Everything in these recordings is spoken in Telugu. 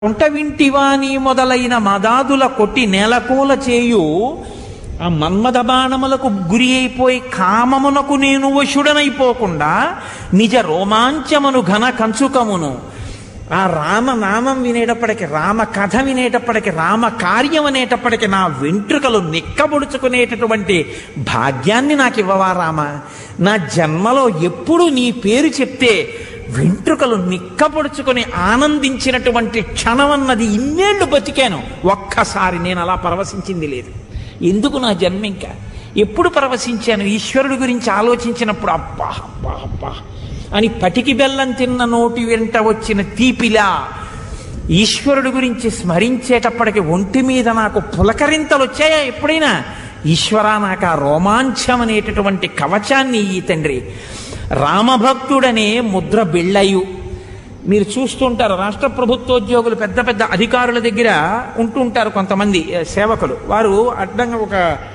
ఉంట వింటివాని మొదలైన మదాదుల కొట్టి నేలకూల చేయు ఆ మన్మథ బాణములకు గురి అయిపోయి కామమునకు నేను వశుడనైపోకుండా నిజ రోమాంచమును ఘన కంచుకమును ఆ రామనామం వినేటప్పటికి రామ కథ వినేటప్పటికి రామ కార్యం అనేటప్పటికి నా వెంట్రుకలు నిక్కబొడుచుకునేటటువంటి భాగ్యాన్ని నాకు ఇవ్వవా రామ నా జన్మలో ఎప్పుడు నీ పేరు చెప్తే వెంట్రుకలు నిక్కపొడుచుకొని ఆనందించినటువంటి క్షణం అన్నది ఇన్నేళ్లు బతికాను ఒక్కసారి నేను అలా పరవశించింది లేదు ఎందుకు నా జన్మ ఇంకా ఎప్పుడు పరవశించాను ఈశ్వరుడి గురించి ఆలోచించినప్పుడు అబ్బా అబ్బా అబ్బా అని పటికి బెల్లం తిన్న నోటి వెంట వచ్చిన తీపిలా ఈశ్వరుడి గురించి స్మరించేటప్పటికి ఒంటి మీద నాకు పులకరింతలు వచ్చాయా ఎప్పుడైనా ఈశ్వర నాకు ఆ రోమాంచం అనేటటువంటి కవచాన్ని ఈ తండ్రి రామభక్తుడనే ముద్ర బిళ్ళయు మీరు చూస్తుంటారు రాష్ట్ర ప్రభుత్వోద్యోగులు పెద్ద పెద్ద అధికారుల దగ్గర ఉంటుంటారు కొంతమంది ఏ, సేవకులు వారు అడ్డంగా ఒక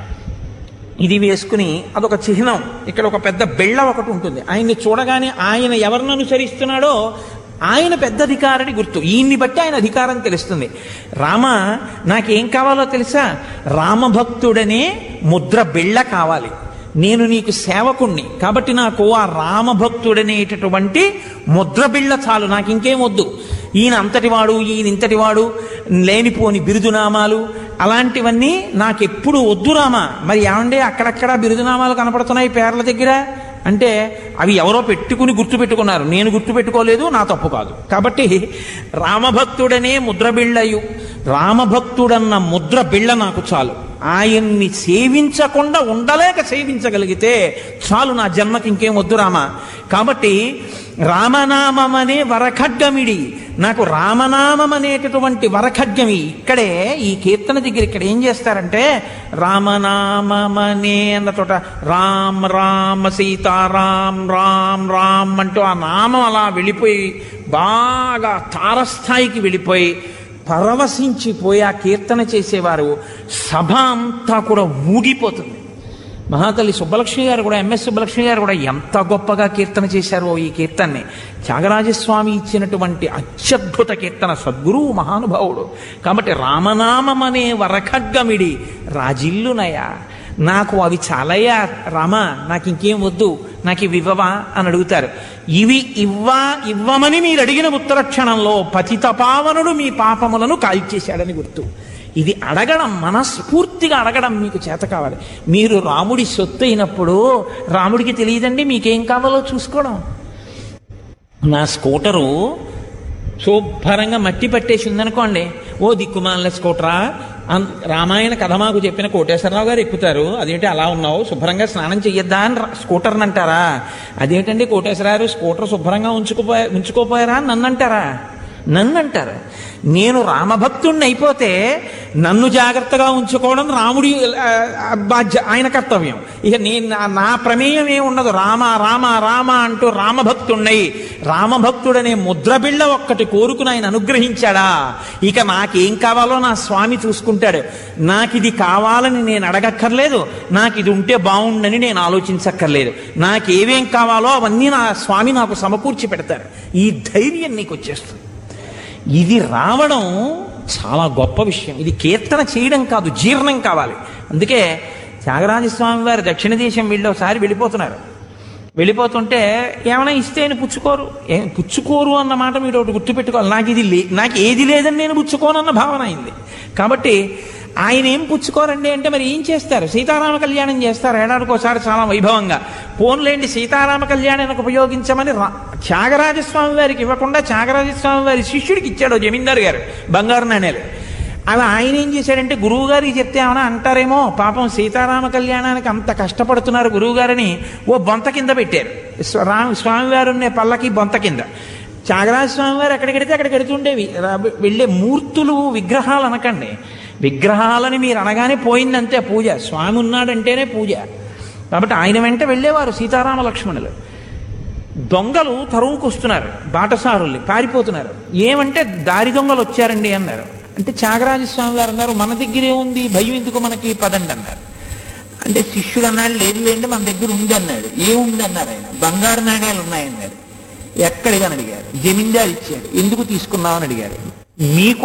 ఇది వేసుకుని అదొక చిహ్నం ఇక్కడ ఒక పెద్ద బెళ్ళ ఒకటి ఉంటుంది ఆయన్ని చూడగానే ఆయన ఎవరిని అనుసరిస్తున్నాడో ఆయన పెద్ద అధికారిని గుర్తు ఈయన్ని బట్టి ఆయన అధికారం తెలుస్తుంది రామ నాకేం కావాలో తెలుసా రామభక్తుడనే ముద్ర బిళ్ళ కావాలి నేను నీకు సేవకుణ్ణి కాబట్టి నాకు ఆ రామభక్తుడనేటటువంటి ముద్ర బిళ్ళ చాలు నాకు ఇంకేం వద్దు ఈయన అంతటివాడు ఈయన ఇంతటివాడు లేనిపోని బిరుదునామాలు అలాంటివన్నీ నాకెప్పుడు వద్దు రామా మరి ఏమండి అక్కడక్కడ బిరుదునామాలు కనపడుతున్నాయి పేర్ల దగ్గర అంటే అవి ఎవరో పెట్టుకుని గుర్తు పెట్టుకున్నారు నేను గుర్తు పెట్టుకోలేదు నా తప్పు కాదు కాబట్టి రామభక్తుడనే ముద్ర బిళ్ళయు రామభక్తుడన్న ముద్ర బిళ్ళ నాకు చాలు ఆయన్ని సేవించకుండా ఉండలేక సేవించగలిగితే చాలు నా జన్మకి ఇంకేం వద్దు రామ కాబట్టి రామనామమనే వరఖడ్గమిడి నాకు రామనామం అనేటటువంటి వరఖడ్గమి ఇక్కడే ఈ కీర్తన దగ్గర ఇక్కడ ఏం చేస్తారంటే రామనామమనే అన్న చోట రామ్ రామ సీతారాం రామ్ రామ్ అంటూ ఆ నామం అలా వెళ్ళిపోయి బాగా తారస్థాయికి వెళ్ళిపోయి పరవశించిపోయి ఆ కీర్తన చేసేవారు సభ అంతా కూడా ఊగిపోతుంది మహాతల్లి సుబ్బలక్ష్మి గారు కూడా ఎంఎస్ సుబ్బలక్ష్మి గారు కూడా ఎంత గొప్పగా కీర్తన చేశారో ఈ కీర్తనని త్యాగరాజస్వామి ఇచ్చినటువంటి అత్యద్భుత కీర్తన సద్గురువు మహానుభావుడు కాబట్టి రామనామం అనే వరఖడ్గమిడి రాజిల్లునయా నాకు అవి చాలయ్యా రామా నాకు ఇంకేం వద్దు నాకు ఇవి ఇవ్వవా అని అడుగుతారు ఇవి ఇవ్వా ఇవ్వమని మీరు అడిగిన ఉత్తర క్షణంలో పతితపావనుడు మీ పాపములను కాల్చేశాడని గుర్తు ఇది అడగడం మనస్ఫూర్తిగా అడగడం మీకు చేత కావాలి మీరు రాముడి సొత్తు అయినప్పుడు రాముడికి తెలియదండి మీకేం కావాలో చూసుకోవడం నా స్కూటరు శుభ్రంగా మట్టి పట్టేసి ఉందనుకోండి ఓ దిక్కుమాల స్కూటరా అన్- రామాయణ కథ మాకు చెప్పిన కోటేశ్వరరావు గారు ఎక్కుతారు అదేంటి అలా ఉన్నావు శుభ్రంగా స్నానం చెయ్యొద్దా అని రా- స్కూటర్ని అంటారా అదేంటండి కోటేశ్వరరావు స్కూటర్ శుభ్రంగా ఉంచుకుపోయా ఉంచుకోపోయారా అని నన్ను అంటారా నన్ను అంటారు నేను రామభక్తుణ్ణి అయిపోతే నన్ను జాగ్రత్తగా ఉంచుకోవడం రాముడి ఆ, ఆ, బాధ్య ఆయన కర్తవ్యం ఇక నేను నా- నా ప్రమేయం ఏమి ఉండదు రామ రామ రామ అంటూ రామభక్తుణ్ణి రామభక్తుడనే ముద్రబిళ్ళ ఒక్కటి కోరుకుని ఆయన అనుగ్రహించాడా ఇక నాకేం కావాలో నా స్వామి చూసుకుంటాడు నాకు ఇది కావాలని నేను అడగక్కర్లేదు నాకు ఇది ఉంటే బాగుండని నేను ఆలోచించక్కర్లేదు నాకేవేం కావాలో అవన్నీ నా స్వామి నాకు సమకూర్చి పెడతారు ఈ ధైర్యం నీకు వచ్చేస్తుంది ఇది రావడం చాలా గొప్ప విషయం ఇది కీర్తన చేయడం కాదు జీర్ణం కావాలి అందుకే త్యాగరాజస్వామి వారు దక్షిణ దేశం వెళ్ళి ఒకసారి వెళ్ళిపోతున్నారు వెళ్ళిపోతుంటే ఏమైనా ఇస్తే ఆయన పుచ్చుకోరు ఏ పుచ్చుకోరు అన్న మాట మీరు ఒకటి గుర్తుపెట్టుకోవాలి నాకు ఇది లే నాకు ఏది లేదని నేను పుచ్చుకోనన్న భావన అయింది కాబట్టి ఆయన ఏం పుచ్చుకోరండి అంటే మరి ఏం చేస్తారు సీతారామ కళ్యాణం చేస్తారు ఏడాదికోసారి చాలా వైభవంగా పోన్లేండి సీతారామ కళ్యాణానికి ఉపయోగించమని రా- త్యాగరాజస్వామి వారికి ఇవ్వకుండా త్యాగరాజస్వామి వారి శిష్యుడికి ఇచ్చాడు జమీందారు గారు బంగారు నాణేలు అవి ఆయన ఏం చేశాడంటే గురువు గారికి చెప్తే ఏమైనా అంటారేమో పాపం సీతారామ కళ్యాణానికి అంత కష్టపడుతున్నారు గురువు గారని ఓ బొంత కింద పెట్టారు స్వ- రామ స్వామివారు ఉన్న పల్లకి బొంత కింద త్యాగరాజ స్వామి వారు ఎక్కడికెడితే అక్కడికి ఎడుతుండేవి రా- వెళ్ళే మూర్తులు విగ్రహాలు అనకండి విగ్రహాలని మీరు అనగానే పోయిందంతే పూజ స్వామి ఉన్నాడంటేనే పూజ కాబట్టి ఆయన వెంట వెళ్ళేవారు సీతారామ లక్ష్మణులు దొంగలు తరువుకొస్తున్నారు బాటసారుల్ని పారిపోతున్నారు ఏమంటే దారి దొంగలు వచ్చారండి అన్నారు అంటే త్యాగరాజస్వామి గారు అన్నారు మన దగ్గరే ఉంది భయం ఎందుకు మనకి పదండి అన్నారు అంటే శిష్యుడు అన్నాడు లేదు లేండి మన దగ్గర ఉంది అన్నాడు ఏముంది అన్నారు ఆయన బంగారు నాణ్యాలు ఉన్నాయన్నారు ఎక్కడికని అడిగారు జమీందారు ఇచ్చాడు ఎందుకు తీసుకున్నావు అని అడిగారు మీకు